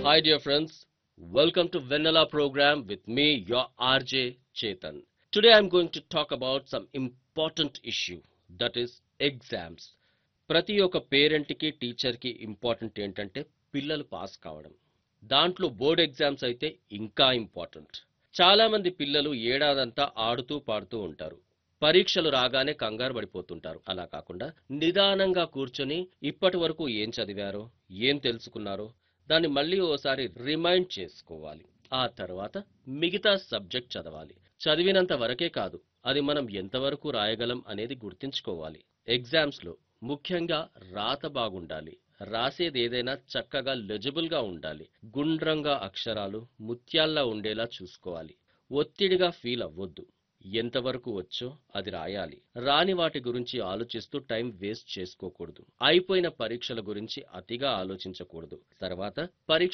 Hi, dear friends. Welcome to Vanilla program with me, your RJ Chetan. Today I'm going to talk about some important issue that is exams. ప్రతి ఒక్క పేరెంట్కి టీచర్కి important ఏంటంటే పిల్లలు pass కావడం దాంట్లో board exams అయితే ఇంకా important చాలా మంది పిల్లలు ఏడాదంతా ఆడుతూ పాడుతూ ఉంటారు పరీక్షలు రాగానే కంగారు పడిపోతుంటారు అలా కాకుండా నిదానంగా కూర్చొని ఇప్పటి వరకు ఏం చదివారో ఏం తెలుసుకున్నారో దాన్ని మళ్ళీ ఓసారి రిమైండ్ చేసుకోవాలి ఆ తర్వాత మిగతా సబ్జెక్ట్ చదవాలి చదివినంత వరకే కాదు అది మనం ఎంతవరకు రాయగలం అనేది గుర్తుంచుకోవాలి ఎగ్జామ్స్ లో ముఖ్యంగా రాత బాగుండాలి రాసేది ఏదైనా చక్కగా లెజిబుల్ గా ఉండాలి గుండ్రంగా అక్షరాలు ముత్యాల్లా ఉండేలా చూసుకోవాలి ఒత్తిడిగా ఫీల్ అవ్వొద్దు ఎంతవరకు వచ్చో అది రాయాలి రాని వాటి గురించి ఆలోచిస్తూ టైం వేస్ట్ చేసుకోకూడదు అయిపోయిన పరీక్షల గురించి అతిగా ఆలోచించకూడదు తర్వాత పరీక్ష